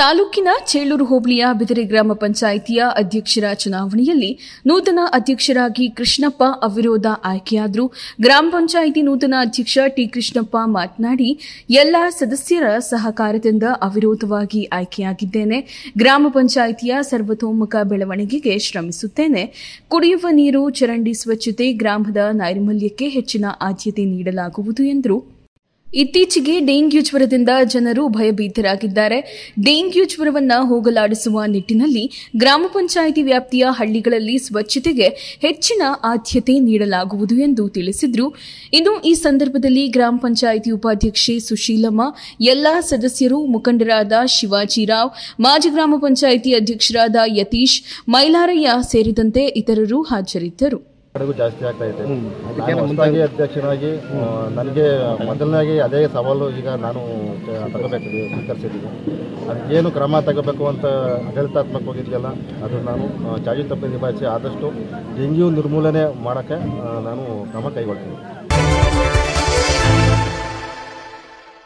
ತಾಲೂಕಿನ ಚೇಳೂರು ಹೋಬಳಿಯ ಬಿದರೆ ಗ್ರಾಮ ಪಂಚಾಯಿತಿಯ ಅಧ್ಯಕ್ಷರ ಚುನಾವಣೆಯಲ್ಲಿ ನೂತನ ಅಧ್ಯಕ್ಷರಾಗಿ ಕೃಷ್ಣಪ್ಪ ಅವಿರೋಧ ಆಯ್ಕೆಯಾದರು ಗ್ರಾಮ ಪಂಚಾಯಿತಿ ನೂತನ ಅಧ್ಯಕ್ಷ ಟಿ ಕೃಷ್ಣಪ್ಪ ಮಾತನಾಡಿ ಎಲ್ಲ ಸದಸ್ಯರ ಸಹಕಾರದಿಂದ ಅವಿರೋಧವಾಗಿ ಆಯ್ಕೆಯಾಗಿದ್ದೇನೆ ಗ್ರಾಮ ಪಂಚಾಯಿತಿಯ ಸರ್ವತೋಮುಖ ಬೆಳವಣಿಗೆಗೆ ಶ್ರಮಿಸುತ್ತೇನೆ ಕುಡಿಯುವ ನೀರು ಚರಂಡಿ ಸ್ವಚ್ಛತೆ ಗ್ರಾಮದ ನೈರ್ಮಲ್ಯಕ್ಕೆ ಹೆಚ್ಚಿನ ಆದ್ಯತೆ ನೀಡಲಾಗುವುದು ಎಂದರು ಇತ್ತೀಚೆಗೆ ಡೆಂಗ್ಯೂ ಜ್ವರದಿಂದ ಜನರು ಭಯಭೀತರಾಗಿದ್ದಾರೆ ಡೆಂಗ್ಯೂ ಜ್ವರವನ್ನ ಹೋಗಲಾಡಿಸುವ ನಿಟ್ಟಿನಲ್ಲಿ ಗ್ರಾಮ ಪಂಚಾಯಿತಿ ವ್ಯಾಪ್ತಿಯ ಹಳ್ಳಿಗಳಲ್ಲಿ ಸ್ವಚ್ಛತೆಗೆ ಹೆಚ್ಚಿನ ಆದ್ಯತೆ ನೀಡಲಾಗುವುದು ಎಂದು ತಿಳಿಸಿದರು ಇನ್ನು ಈ ಸಂದರ್ಭದಲ್ಲಿ ಗ್ರಾಮ ಪಂಚಾಯಿತಿ ಉಪಾಧ್ಯಕ್ಷೆ ಸುಶೀಲಮ್ಮ ಎಲ್ಲಾ ಸದಸ್ಯರು ಮುಖಂಡರಾದ ಶಿವಾಜಿರಾವ್ ಮಾಜಿ ಗ್ರಾಮ ಪಂಚಾಯಿತಿ ಅಧ್ಯಕ್ಷರಾದ ಯತೀಶ್ ಮೈಲಾರಯ್ಯ ಸೇರಿದಂತೆ ಇತರರು ಹಾಜರಿದ್ದರು ಕಡೆಗೂ ಜಾಸ್ತಿ ಆಗ್ತಾ ಇದೆ ನಾನು ಹೊಸದಾಗಿ ಅಧ್ಯಕ್ಷನಾಗಿ ಆ, ನನಗೆ ಮೊದಲನಾಗಿ ಅದೇ ಸವಾಲು ಈಗ ನಾನು ತ- ತಗೋಬೇಕಾಗಿ ಸ್ವೀಕರಿಸಿದ್ದೀನಿ ಅದಕ್ಕೇನು ಕ್ರಮ ತಗೋಬೇಕು ಅಂತ ಆಡಳಿತಾತ್ಮಕವಾಗಿದೆಯಲ್ಲ ಅದು ನಾನು ಆ, ಚಾಚು ತಪ್ಪಿ ನಿಭಾಯಿಸಿ ಆದಷ್ಟು ಡೆಂಗ್ಯೂ ನಿರ್ಮೂಲನೆ ಮಾಡೋಕ್ಕೆ ಆ, ನಾನು ಕ್ರಮ ಕೈಗೊಳ್ತೀನಿ